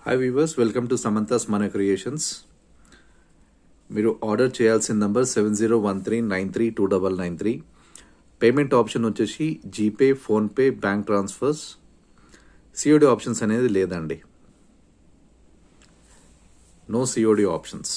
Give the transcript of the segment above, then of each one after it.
hi weavers welcome to Samantha's మన creations మీరు order చేయాల్సిన number seven zero one three nine three two double nine three payment option వచ్చేసి GPay PhonePe bank transfers COD options అనేది లేదండి no COD options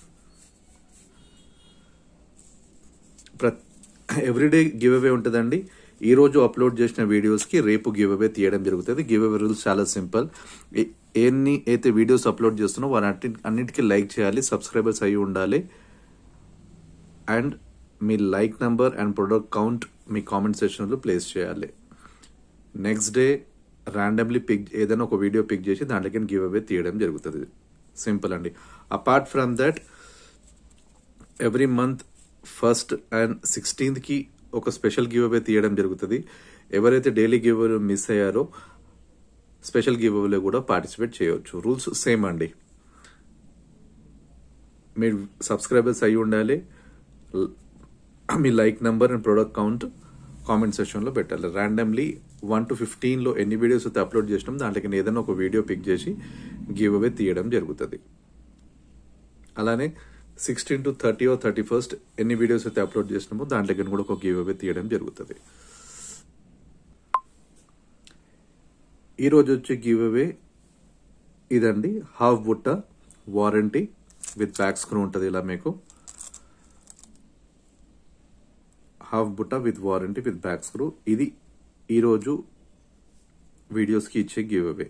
ప్ర everyday giveaway ఉంటుందండి ఈ రోజు అప్లోడ్ చేసిన వీడియోస్కి రేపు గివ్ అవే తీయడం జరుగుతుంది గివ్ అవే రూల్స్ చాలా సింపుల్ ఏ- ఎన్ని అయితే వీడియోస్ అప్లోడ్ చేస్తున్నో వాటి అన్నిటికీ లైక్ చేయాలి సబ్స్క్రైబర్స్ అయి ఉండాలి అండ్ మీ like number and product count మీ కామెంట్ సెక్షన్లో ప్లేస్ చేయాలి నెక్స్ట్ డే ర్యాండమ్లీ పిక్ ఏదైనా ఒక వీడియో పిక్ చేసి దాంట్లోకి గివ్ అవే తీయడం జరుగుతుంది సింపుల్ అండి apart from that every month first and సిక్స్టీన్త్కి ఒక స్పెషల్ గివ్ అవే తీయడం జరుగుతుంది ఎవరైతే డైలీ గివ్ అవే మిస్ అయ్యారో స్పెషల్ గివ్ అవేలో కూడా పార్టిసిపేట్ చేయవచ్చు రూల్స్ సేమ్ అండి మీరు సబ్స్క్రైబర్స్ అయి ఉండాలి ల్- మీ like number and product count comment సెక్షన్లో పెట్టాలి ర్యాండమ్లీ వన్ టు ఫిఫ్టీన్లో ఎన్ని వీడియోస్ అయితే అప్లోడ్ చేసినాం దాంట్లోకి ఏదైనా ఒక వీడియో పిక్ చేసి గివ్ అవే తీయడం జరుగుతుంది అలానే sixteen to thirty or thirty first ఎన్ని వీడియోస్ అయితే అప్లోడ్ చేసినామో దాంట్లోకి కూడా ఒక గివ్ అవే తీయడం జరుగుతుంది ఈ రోజు వచ్చే గివ్ అవే ఇదండి హాఫ్ బుట్ట వారంటీ విత్ బ్యాక్ స్క్రూ ఉంటుంది ఇలా మీకు హాఫ్ బుట్ట with warranty with back screw ఇది ఈరోజు వీడియోస్కి ఇచ్చే గివ్ అవే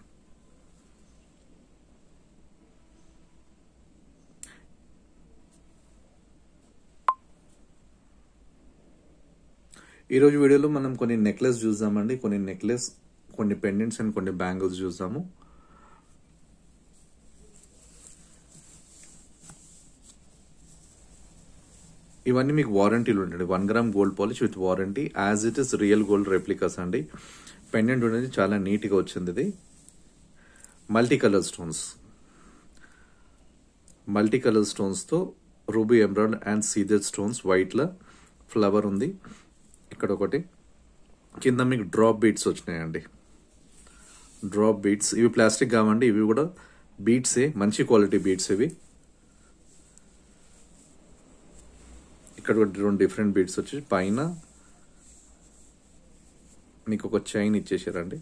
ఈ రోజు వీడియోలో మనం కొన్ని నెక్లెస్ చూద్దామండి కొన్ని నెక్లెస్ కొన్ని పెండెంట్స్ అండ్ కొన్ని బ్యాంగిల్స్ చూద్దాము ఇవన్నీ మీకు వారంటీలు ఉంటాయి one gram gold polish with warranty as it is real gold replicas అండి పెండెంట్ అనేది చాలా నీట్గా వచ్చింది ఇది multi colour stones multi colour స్టోన్స్తో ruby emerald and CZ stones వైట్లో ఫ్లవర్ ఉంది ఇక్కడ ఒకటి కింద మీకు డ్రాప్ బీట్స్ వచ్చినాయండి డ్రాప్ బీట్స్ ఇవి ప్లాస్టిక్ కావండి ఇవి కూడా బీట్సే మంచి క్వాలిటీ బీట్స్ ఇవి ఇక్కడ ఒకటి రెండు డిఫరెంట్ బీట్స్ వచ్చి పైన మీకు ఒక చైన్ ఇచ్చేసారండి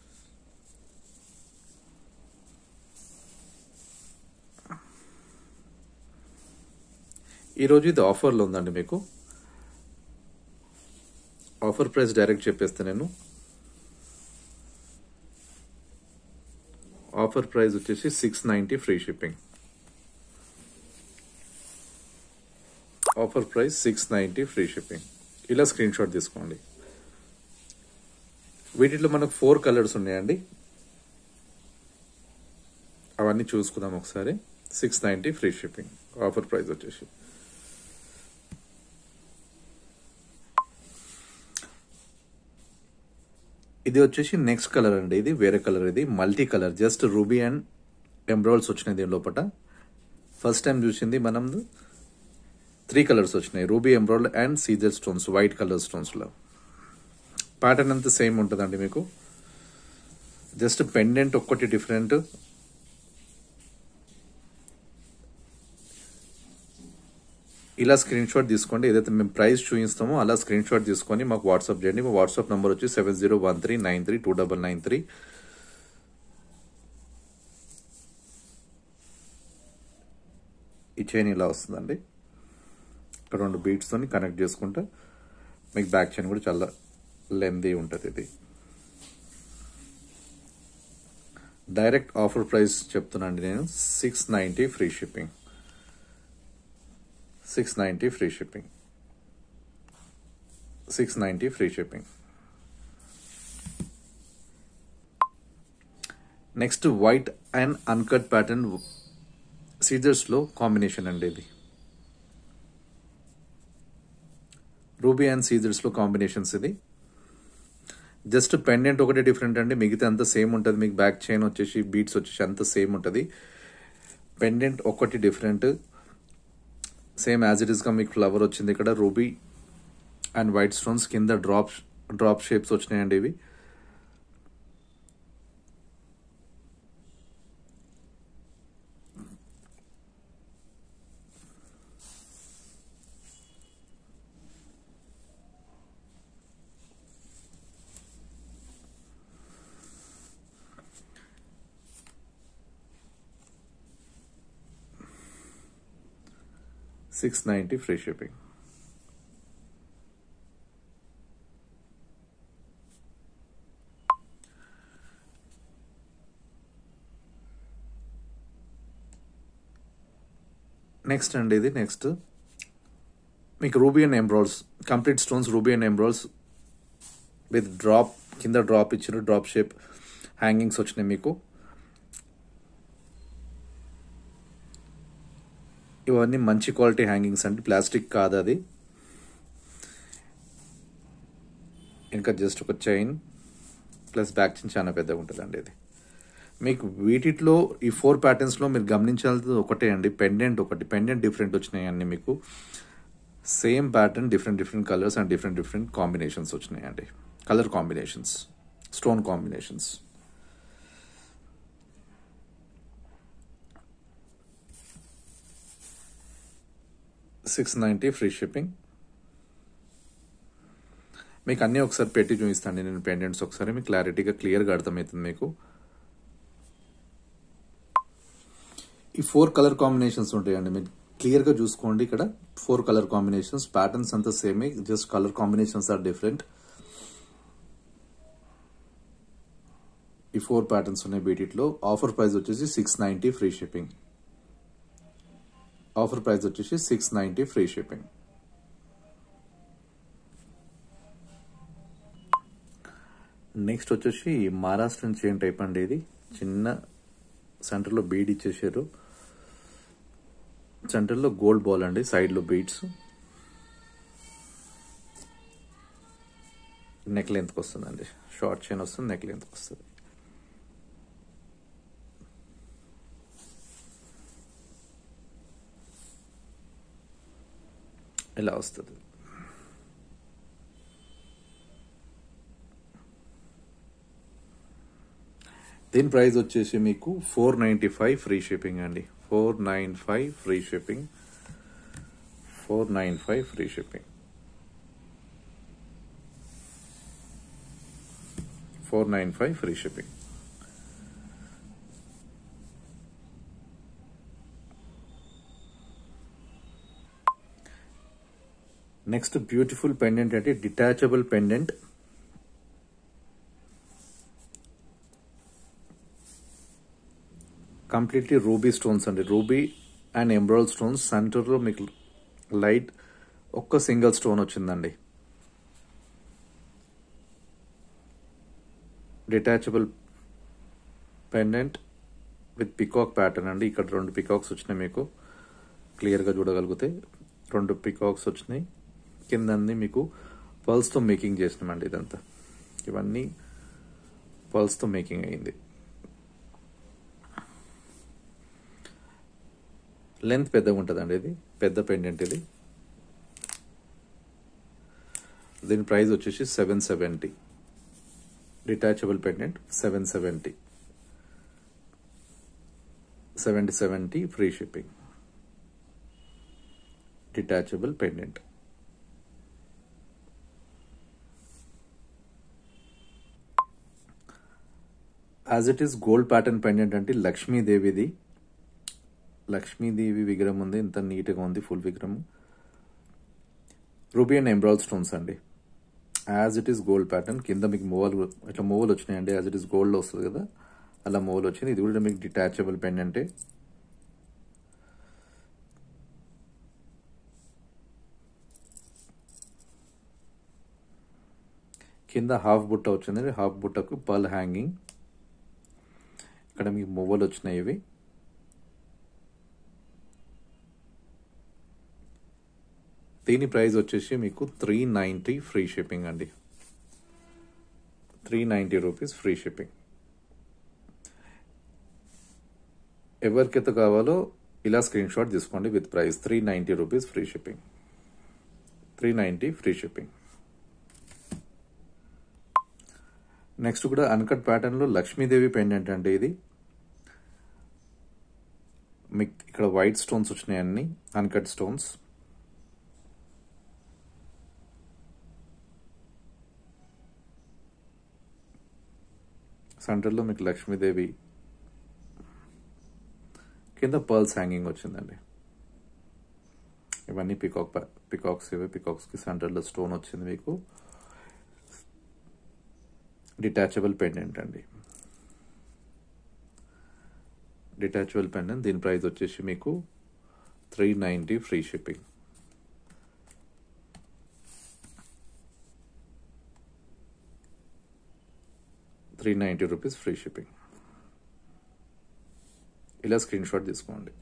ఈరోజు ఇది ఆఫర్లో ఉందండి మీకు ఆఫర్ ప్రైస్ డైరెక్ట్ చెప్పేస్తే నేను ఆఫర్ ప్రైస్ వచ్చేసి six ninety free shipping offer price six ninety free shipping ఇలా స్క్రీన్ షాట్ తీసుకోండి వీటిలో మనకు ఫోర్ కలర్స్ ఉన్నాయండి అవన్నీ చూసుకుందాం ఒకసారి six ninety free shipping offer price వచ్చేసి ఇది వచ్చేసి నెక్స్ట్ కలర్ అండి ఇది వేరే కలర్ ఇది multi colour just ruby and emeralds వచ్చినాయి దీని లోపల ఫస్ట్ టైం చూసింది మనం త్రీ కలర్స్ వచ్చినాయి ruby emerald and CZ stones white colour స్టోన్స్లో ప్యాటర్న్ అంతా సేమ్ ఉంటుందండి మీకు జస్ట్ పెండెంట్ ఒక్కటి డిఫరెంట్ ఇలా స్క్రీన్ షాట్ తీసుకోండి ఏదైతే మేము ప్రైస్ చూపిస్తామో అలా స్క్రీన్ షాట్ తీసుకొని మాకు వాట్సాప్ చేయండి మా వాట్సాప్ నెంబర్ వచ్చి seven zero one three nine three two double nine three ఈ చైన్ ఇలా వస్తుందండి ఇక్కడ రెండు బీట్స్తో కనెక్ట్ చేసుకుంటే మీకు బ్యాక్ చైన్ కూడా చాలా లెందీ ఉంటుంది ఇది డైరెక్ట్ ఆఫర్ ప్రైస్ చెప్తున్నాండి నేను six ninety free shipping six ninety free shipping six ninety free shipping next white and uncut pattern సీజర్స్లో కాంబినేషన్ అండి ఇది రూబీ అండ్ సీజర్స్లో కాంబినేషన్స్ ఇది జస్ట్ పెండెంట్ ఒకటి డిఫరెంట్ అండి మిగతా అంతా సేమ్ ఉంటుంది మీకు బ్యాక్ చైన్ వచ్చేసి బీట్స్ వచ్చేసి అంతా సేమ్ ఉంటుంది పెండెంట్ ఒకటి డిఫరెంట్ సేమ్ యాజ్ ఇట్ ఈస్గా మీకు ఫ్లవర్ వచ్చింది ఇక్కడ రూబీ అండ్ వైట్ స్టోన్స్ కింద డ్రాప్ డ్రాప్ షేప్స్ వచ్చినాయండి ఇవి six ninety free shipping next అండి ఇది నెక్స్ట్ మీకు ruby and emeralds complete stones ruby and emeralds with drop కింద డ్రాప్ ఇచ్చిన డ్రాప్ షేప్ హ్యాంగింగ్స్ వచ్చినాయి మీకు ఇవన్నీ మంచి క్వాలిటీ హ్యాంగింగ్స్ అండి ప్లాస్టిక్ కాదు అది ఇంకా జస్ట్ ఒక చైన్ ప్లస్ బ్యాక్ చైన్ చాలా పెద్దగా ఉంటుందండి ఇది మీకు వీటిలో ఈ ఫోర్ ప్యాటర్న్స్లో మీరు గమనించాల్సింది ఒకటే అండి పెండెంట్ ఒకటి పెండెంట్ డిఫరెంట్ వచ్చినాయి అన్ని మీకు same pattern different different colours and different different combinations వచ్చినాయండి colour combinations stone combinations six ninety free shipping మీకు అన్నీ ఒకసారి పెట్టి చూపిస్తాను నేను పెండెంట్స్ ఒకసారి మీకు క్లారిటీగా క్లియర్గా అర్థమవుతుంది మీకు ఈ ఫోర్ కలర్ కాంబినేషన్స్ ఉంటాయండి మీరు క్లియర్గా చూసుకోండి ఇక్కడ ఫోర్ కలర్ కాంబినేషన్స్ ప్యాటర్న్స్ అంతా సేమే just colour combinations are different ఈ ఫోర్ ప్యాటర్న్స్ ఉన్నాయి బీటీలో ఆఫర్ ప్రైస్ వచ్చేసి six ninety free shipping offer price వచ్చేసి six ninety free shipping next వచ్చేసి మహారాష్ట్రన్ చైన్ టైప్ అండి ఇది చిన్న సెంటర్లో బీడ్ ఇచ్చేసారు సెంటర్లో గోల్డ్ బాల్ అండి సైడ్లో బీడ్స్ నెక్ లెంత్కి వస్తుందండి షార్ట్ చైన్ వస్తుంది నెక్ లెంత్కి వస్తుంది ఇలా వస్తుంది దీని ప్రైస్ వచ్చేసి మీకు four ninety five free shipping అండి four nine five free shipping four nine five free shipping four nine five free shipping next beautiful pendant అంటే detachable pendant completely ruby stones అండి రూబీ అండ్ ఎంబ్రాయిడ్ స్టోన్స్ సెంటర్లో మీకు light ఒక్క single stone వచ్చిందండి detachable pendant with peacock pattern అండి ఇక్కడ రెండు peacocks వచ్చినాయి మీకు క్లియర్గా చూడగలిగితే రెండు పికాక్స్ వచ్చినాయి కిందన్నీ మీకు పర్ల్స్తో మేకింగ్ చేసినామండి ఇదంతా ఇవన్నీ పర్ల్స్తో మేకింగ్ అయింది లెంత్ పెద్దగా ఉంటుందండి ఇది పెద్ద పెండెంట్ ఇది దీని ప్రైస్ వచ్చేసి seven seventy detachable pendant seven seventy seventy seventy free shipping detachable pendant as it is gold pattern pendant అంటే లక్ష్మీదేవిది లక్ష్మీదేవి విగ్రహం ఉంది ఇంత నీట్గా ఉంది ఫుల్ విగ్రహం రూబీ అండ్ ఎంబ్రాయిడ్ స్టోన్స్ అండి as it is gold pattern కింద మీకు మూవలు ఇట్లా మూవలు వచ్చినాయండి యాజ్ ఇట్ ఈస్ గోల్డ్ వస్తుంది కదా అలా మూవలు వచ్చింది ఇది కూడా మీకు డిటాచబుల్ పెండెంటే కింద హాఫ్ బుట్ట వచ్చింది హాఫ్ బుట్టకు పల్ హ్యాంగింగ్ ఇక్కడ మీకు మువ్వలు వచ్చినాయి ఇవి దీని ప్రైస్ వచ్చేసి మీకు త్రీ నైంటీ ఫ్రీ షిప్పింగ్ అండి three ninety rupees free shipping ఎవరికైతే కావాలో ఇలా స్క్రీన్ షాట్ తీసుకోండి with price three ninety rupees free shipping three ninety free shipping next కూడా అన్కట్ ప్యాటర్న్లో లక్ష్మీదేవి పెండెంట్ అంటే ఇది మీకు ఇక్కడ వైట్ స్టోన్స్ వచ్చినాయి అన్ని అన్కట్ స్టోన్స్ సెంటర్లో మీకు లక్ష్మీదేవి కింద పర్ల్స్ హ్యాంగింగ్ వచ్చిందండి ఇవన్నీ పికాక్ పికాక్స్ ఇవి పికాక్స్కి సెంటర్లో స్టోన్ వచ్చింది మీకు డిటాచబుల్ పెండెంట్ అండి డిటాచబుల్ పెండెంట్ దీని ప్రైస్ వచ్చేసి మీకు three ninety free shipping three ninety rupees free shipping ఇలా స్క్రీన్ షాట్ తీసుకోండి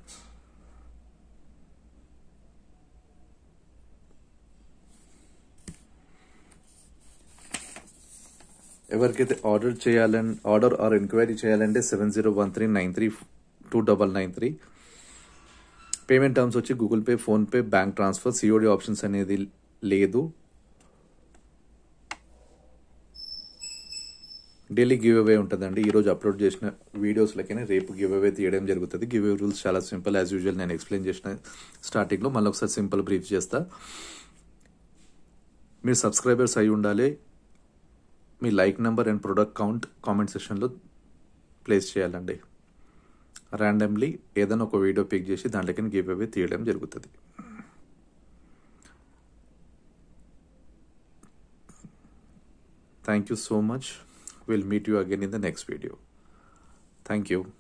ఎవరికైతే ఆర్డర్ చేయాలని ఆర్డర్ ఆర్ ఎంక్వైరీ చేయాలంటే seven zero one three nine three two double nine three payment terms వచ్చి Google Pay PhonePe bank transfer COD options అనేది లేదు daily giveaway ఉంటుందండి ఈరోజు అప్లోడ్ చేసిన వీడియోస్లకైనా రేపు గివ్ అవే తీయడం జరుగుతుంది గివ్ అవే రూల్స్ చాలా సింపుల్ యాజ్ యూజువల్ నేను ఎక్స్ప్లెయిన్ చేసిన స్టార్టింగ్లో మళ్ళీ ఒకసారి సింపుల్ బ్రీఫ్ చేస్తా మీరు సబ్స్క్రైబర్స్ అయి ఉండాలి మీ like number and product count comment సెక్షన్లో ప్లేస్ చేయాలండి ర్యాండమ్లీ ఏదైనా ఒక వీడియో పిక్ చేసి దాంట్లోకి గివ్ అవే తీయడం జరుగుతుంది thank you so much will meet you again in the next video thank you